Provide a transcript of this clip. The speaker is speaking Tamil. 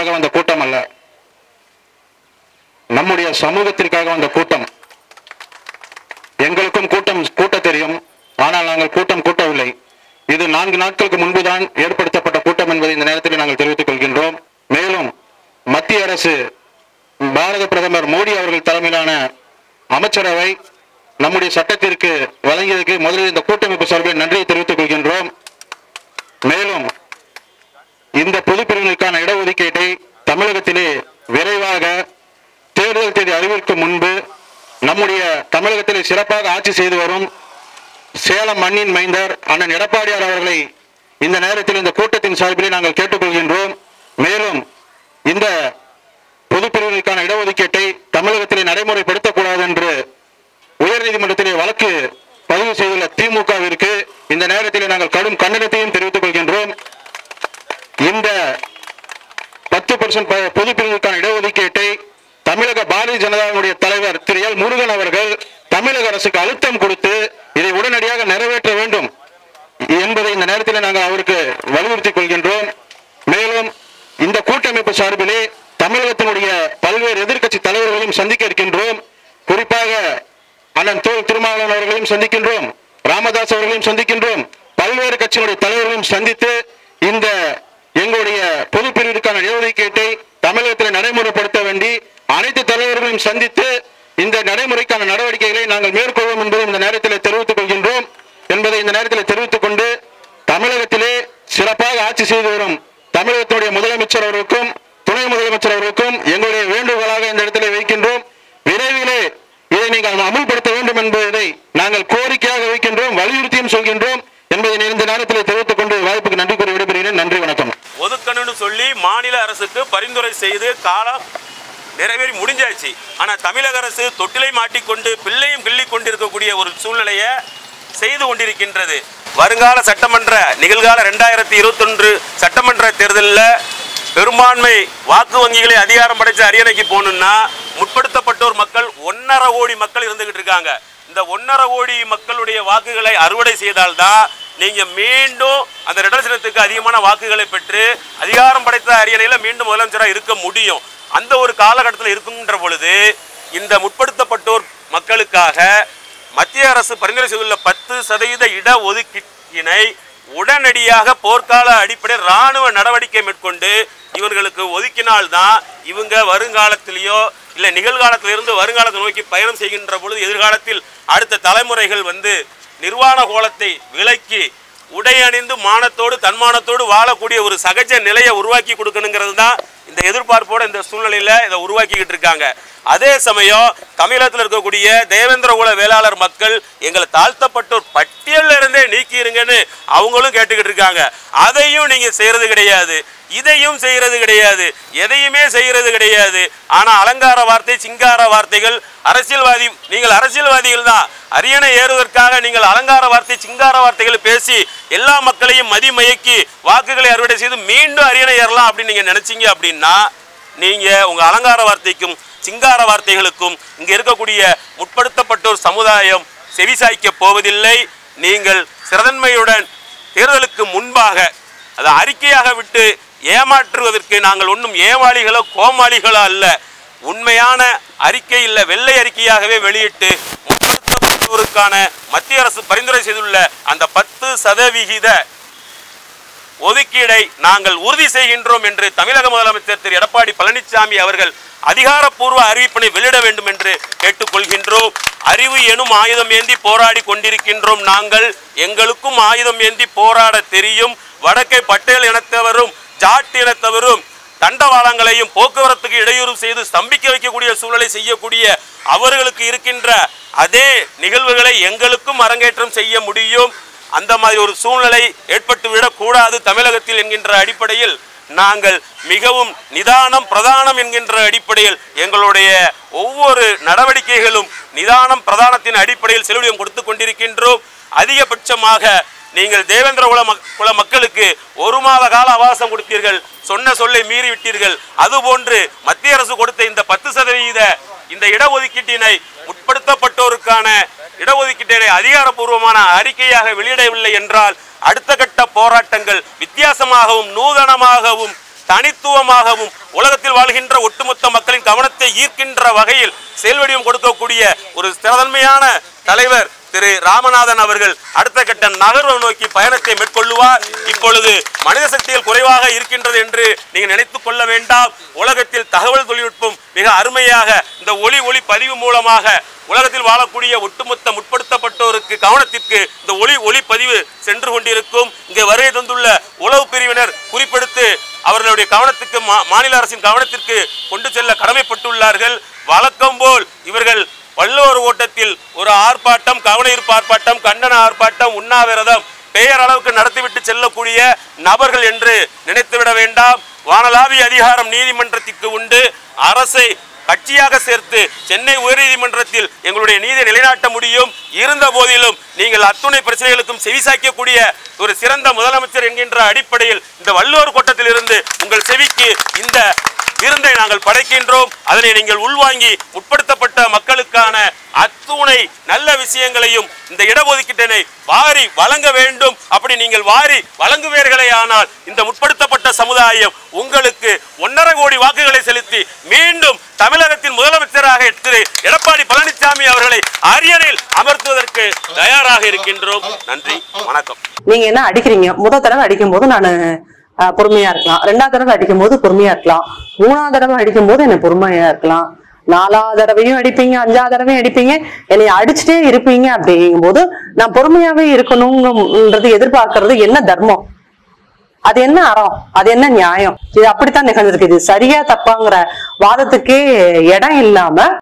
அரசியலுக்காக வந்த கூட்டம் அல்ல நம்முடைய சமூகத்திற்காக வந்த கூட்டம் எங்களுக்கும் கூட்டம் கூட்ட தெரியும் ஆனால் நாங்கள் கூட்டம் கூட்டவில்லை இது நான்கு நாட்களுக்கு முன்புதான் ஏற்படுத்தப்பட்ட கூட்டம் என்பதை இந்த நேரத்தில் நாங்கள் தெரிவித்துக் கொள்கின்றோம் மேலும் மத்திய அரசு பாரத பிரதமர் மோடி அவர்கள் தலைமையிலான அமைச்சரவை நம்முடைய சட்டத்திற்கு வழங்கியதற்கு முதலில் இந்த கூட்டமைப்பு சார்பில் நன்றியை தெரிவித்துக் கொள்கின்றோம் மேலும் இந்த பொதுப்பிரிவினருக்கான இடஒதுக்கீட்டை தமிழகத்திலே விரைவாக தேர்தல் தேதி அறிவிக்கும் முன்பு நம்முடைய தமிழகத்திலே சிறப்பாக ஆட்சி செய்து வரும் சேலம் மண்ணின் மைந்தர் அண்ணன் எடப்பாடியார் அவர்களை இந்த நேரத்தில் இந்த கூட்டத்தின் சார்பிலே நாங்கள் கேட்டுக்கொள்கின்றோம் மேலும் இந்த பொதுப்பிரிவினருக்கான இடஒதுக்கீட்டை தமிழகத்திலே நடைமுறைப்படுத்தக்கூடாது என்று உயர்நீதிமன்றத்திலே வழக்கு பதிவு செய்துள்ள திமுகவிற்கு இந்த நேரத்திலே நாங்கள் கடும் கண்டனத்தையும் தெரிவித்துக் கொள்கின்றோம் இந்த பத்து பர்சன்ட் பொதுப்பிரிவுக்கான இடஒதுக்கீட்டை தமிழக பாரதிய ஜனதாவுடைய தலைவர் திரு எல் முருகன் அவர்கள் தமிழக அரசுக்கு அழுத்தம் கொடுத்து இதை உடனடியாக நிறைவேற்ற வேண்டும் என்பதை இந்த நேரத்தில் நாங்கள் அவருக்கு வலியுறுத்திக் கொள்கின்றோம் மேலும் இந்த கூட்டமைப்பு சார்பிலே தமிழகத்தினுடைய பல்வேறு எதிர்க்கட்சி தலைவர்களையும் சந்திக்க இருக்கின்றோம் குறிப்பாக அண்ணன் தோல் திருமாவளவன் அவர்களையும் சந்திக்கின்றோம் ராமதாஸ் அவர்களையும் சந்திக்கின்றோம் பல்வேறு கட்சியினுடைய தலைவர்களையும் சந்தித்து இந்த எங்களுடைய பொது பிரிவிற்கான இடஒதுக்கீட்டை தமிழகத்தில் நடைமுறைப்படுத்த வேண்டி அனைத்து தலைவர்களையும் சந்தித்து இந்த நடைமுறைக்கான நடவடிக்கைகளை நாங்கள் மேற்கொள்வோம் என்பதை இந்த நேரத்தில் தெரிவித்துக் கொள்கின்றோம் என்பதை இந்த நேரத்தில் தெரிவித்துக் கொண்டு தமிழகத்திலே சிறப்பாக ஆட்சி செய்து வரும் தமிழகத்தினுடைய முதலமைச்சர் அவர்களுக்கும் துணை முதலமைச்சர் அவர்களுக்கும் எங்களுடைய வேண்டுகோளாக இந்த இடத்திலே வைக்கின்றோம் விரைவிலே இதை நீங்கள் அமுல்படுத்த வேண்டும் என்பதை நாங்கள் கோரிக்கையாக வைக்கின்றோம் வலியுறுத்தியும் சொல்கின்றோம் என்பதை இந்த நேரத்தில் தெரிவித்துக் கொண்டு வாய்ப்புக்கு நன்றி கூறி விடைபெறுகிறேன் நன்றி வணக்கம் ஒதுக்கணும்னு சொல்லி மாநில அரசுக்கு பரிந்துரை செய்து காலம் நிறைவேறி முடிஞ்சாச்சு ஆனா தமிழக அரசு தொட்டிலை மாட்டிக்கொண்டு பிள்ளையும் கிள்ளி கொண்டிருக்கக்கூடிய ஒரு சூழ்நிலையை செய்து கொண்டிருக்கின்றது வருங்கால சட்டமன்ற நிகழ்கால ரெண்டாயிரத்தி இருபத்தொன்று சட்டமன்ற தேர்தலில் பெரும்பான்மை வாக்கு வங்கிகளை அதிகாரம் படைச்ச அரியணைக்கு போகணும்னா முற்படுத்தப்பட்டோர் மக்கள் ஒன்னரை கோடி மக்கள் இருந்துகிட்டு இருக்காங்க இந்த ஒன்னரை கோடி மக்களுடைய வாக்குகளை அறுவடை செய்தால்தான் நீங்க மீண்டும் அந்த ரிடர்சனத்துக்கு அதிகமான வாக்குகளை பெற்று அதிகாரம் படைத்த அரியணையில மீண்டும் முதலமைச்சராக இருக்க முடியும் அந்த ஒரு காலகட்டத்தில் இருக்குன்ற பொழுது இந்த முற்படுத்தப்பட்டோர் மக்களுக்காக மத்திய அரசு பரிந்துரை செய்துள்ள பத்து சதவீத இட ஒதுக்கீட்டினை உடனடியாக போர்க்கால அடிப்படையில் ராணுவ நடவடிக்கை மேற்கொண்டு இவர்களுக்கு ஒதுக்கினால்தான் இவங்க வருங்காலத்திலேயோ இல்லை நிகழ்காலத்திலிருந்து வருங்காலத்தை நோக்கி பயணம் செய்கின்ற பொழுது எதிர்காலத்தில் அடுத்த தலைமுறைகள் வந்து நிர்வாண கோலத்தை விலக்கி உடை அணிந்து மானத்தோடு தன்மானத்தோடு வாழக்கூடிய ஒரு சகஜ நிலையை உருவாக்கி கொடுக்கணுங்கிறது தான் இந்த எதிர்பார்ப்போட இந்த சூழ்நிலையில இதை உருவாக்கிக்கிட்டு இருக்காங்க அதே சமயம் தமிழகத்தில் இருக்கக்கூடிய தேவேந்திர குல வேளாளர் மக்கள் எங்களை தாழ்த்தப்பட்டோர் பட்டியல்ல இருந்தே நீக்கிருங்கன்னு அவங்களும் கேட்டுக்கிட்டு இருக்காங்க அதையும் நீங்க செய்யறது கிடையாது இதையும் செய்யறது கிடையாது எதையுமே செய்யறது கிடையாது ஆனா அலங்கார வார்த்தை சிங்கார வார்த்தைகள் அரசியல்வாதி நீங்கள் அரசியல்வாதிகள் தான் அரியணை ஏறுவதற்காக நீங்கள் அலங்கார வார்த்தை சிங்கார வார்த்தைகள் பேசி எல்லா மக்களையும் மதிமயக்கி வாக்குகளை அறுவடை செய்து மீண்டும் அரியணை ஏறலாம் அப்படின்னு நீங்க நினைச்சீங்க அப்படின்னா நீங்க உங்க அலங்கார வார்த்தைக்கும் சிங்கார வார்த்தைகளுக்கும் இங்க இருக்கக்கூடிய முற்படுத்தப்பட்டோர் சமுதாயம் செவிசாய்க்க போவதில்லை நீங்கள் சிறதன்மையுடன் தேர்தலுக்கு முன்பாக அதை அறிக்கையாக விட்டு ஏமாற்றுவதற்கு நாங்கள் ஒன்றும் ஏமாளிகளோ கோமாளிகளோ அல்ல உண்மையான அறிக்கை இல்ல வெள்ளை அறிக்கையாகவே வெளியிட்டு முற்படுத்தப்பட்டோருக்கான மத்திய அரசு பரிந்துரை செய்துள்ள அந்த பத்து சதவிகித ஒதுக்கீடை நாங்கள் உறுதி செய்கின்றோம் என்று தமிழக முதலமைச்சர் திரு எடப்பாடி பழனிசாமி அவர்கள் அதிகாரப்பூர்வ அறிவிப்பினை வெளியிட வேண்டும் என்று கேட்டுக்கொள்கின்றோம் அறிவு எனும் ஆயுதம் ஏந்தி போராடி கொண்டிருக்கின்றோம் நாங்கள் எங்களுக்கும் ஆயுதம் ஏந்தி போராட தெரியும் வடக்கை பட்டேல் இனத்தவரும் ஜாட் இனத்தவரும் தண்டவாளங்களையும் போக்குவரத்துக்கு இடையூறு செய்து ஸ்தம்பிக்க வைக்கக்கூடிய சூழலை செய்யக்கூடிய அவர்களுக்கு இருக்கின்ற அதே நிகழ்வுகளை எங்களுக்கும் அரங்கேற்றம் செய்ய முடியும் அந்த மாதிரி ஒரு சூழ்நிலை ஏற்பட்டு விடக்கூடாது தமிழகத்தில் என்கின்ற அடிப்படையில் நாங்கள் மிகவும் நிதானம் பிரதானம் என்கின்ற அடிப்படையில் எங்களுடைய ஒவ்வொரு நடவடிக்கைகளும் நிதானம் பிரதானத்தின் அடிப்படையில் செலவிடம் கொடுத்து கொண்டிருக்கின்றோம் அதிகபட்சமாக நீங்கள் தேவேந்திர குல மக்- குல மக்களுக்கு ஒரு மாத கால அவகாசம் கொடுத்தீர்கள் சொன்ன சொல்லை மீறி விட்டீர்கள் அதுபோன்று மத்திய அரசு கொடுத்த இந்த பத்து சதவீத இந்த இடஒதுக்கீட்டினை முற்படுத்தப்பட்டோருக்கான இடஒதுக்கீட்டினை அதிகாரப்பூர்வமான அறிக்கையாக வெளியிடவில்லை என்றால் அடுத்த கட்ட போராட்டங்கள் வித்தியாசமாகவும் நூதனமாகவும் தனித்துவமாகவும் உலகத்தில் வாழ்கின்ற ஒட்டுமொத்த மக்களின் கவனத்தை ஈர்க்கின்ற வகையில் செயல்வடிவம் கொடுக்கக்கூடிய ஒரு திறதன்மையான தலைவர் திரு ராமநாதன் அவர்கள் அடுத்த கட்ட நகர்வு நோக்கி பயணத்தை மேற்கொள்ளுவார் இப்பொழுது மனித சக்திகள் குறைவாக இருக்கின்றது என்று நீங்கள் நினைத்துக் கொள்ள வேண்டாம் உலகத்தில் தகவல் தொழில்நுட்பம் மிக அருமையாக இந்த ஒளி ஒளி பதிவு மூலமாக உலகத்தில் வாழக்கூடிய ஒட்டுமொத்த முற்படுத்தப்பட்டோருக்கு கவனத்திற்கு இந்த ஒளி ஒளி பதிவு சென்று கொண்டிருக்கும் இங்கே வருகை தந்துள்ள உளவு பிரிவினர் குறிப்பெடுத்து அவர்களுடைய கவனத்துக்கு மா- மாநில அரசின் கவனத்திற்கு கொண்டு செல்ல கடமைப்பட்டுள்ளார்கள் வழக்கம் போல் இவர்கள் வள்ளுவர் ஓட்டத்தில் ஒரு ஆர்ப்பாட்டம் கவனஈர்ப்பு ஆர்ப்பாட்டம் கண்டன ஆர்ப்பாட்டம் உண்ணாவிரதம் பெயர் அளவுக்கு நடத்திவிட்டு செல்லக்கூடிய நபர்கள் என்று நினைத்துவிட வேண்டாம் வானளாவிய அதிகாரம் நீதிமன்றத்திற்கு உண்டு அரசை கட்சியாக சேர்த்து சென்னை உயர்நீதிமன்றத்தில் எங்களுடைய நீதி நிலைநாட்ட முடியும் இருந்த போதிலும் நீங்கள் அத்துணை பிரச்சனைகளுக்கும் செவிசாய்க்கக்கூடிய ஒரு சிறந்த முதலமைச்சர் என்கின்ற அடிப்படையில் இந்த வள்ளுவர் கோட்டத்திலிருந்து உங்கள் செவிக்கு இந்த விருந்தை நாங்கள் படைக்கின்றோம் அதனை நீங்கள் உள்வாங்கி முற்படுத்தப்பட்ட மக்களுக்கான அத்துணை நல்ல விஷயங்களையும் இந்த இடஒதுக்கீட்டினை வாரி வழங்க வேண்டும் அப்படி நீங்கள் வாரி வழங்குவீர்களே ஆனால் இந்த முற்படுத்தப்பட்ட சமுதாயம் உங்களுக்கு ஒன்றரை கோடி வாக்குகளை செலுத்தி மீண்டும் தமிழகத்தின் முதலமைச்சராக திரு எடப்பாடி பழனிசாமி அவர்களை அரியணையில் அமர்த்துவதற்கு தயாராக இருக்கின்றோம் நன்றி வணக்கம் நீங்க என்ன அடிக்கிறீங்க முத தடவை அடிக்கும் போது நான் பொறுமையா இருக்கலாம் ரெண்டாவது தடவை அடிக்கும் போது பொறுமையா இருக்கலாம் மூணாவது தடவை அடிக்கும் போது என்ன பொறுமையா இருக்கலாம் நாலாவது தடவையும் அடிப்பீங்க அஞ்சாவது தடவையும் அடிப்பீங்க என்னை அடிச்சுட்டே இருப்பீங்க அப்படிங்கும்போது நான் பொறுமையாவே இருக்கணுங்கிறது எதிர்பார்க்கறது என்ன தர்மம் அது என்ன அறம் அது என்ன நியாயம் இது அப்படித்தான் நிகழ்ந்திருக்கு இது சரியா தப்பாங்கிற வாதத்துக்கே இடம் இல்லாம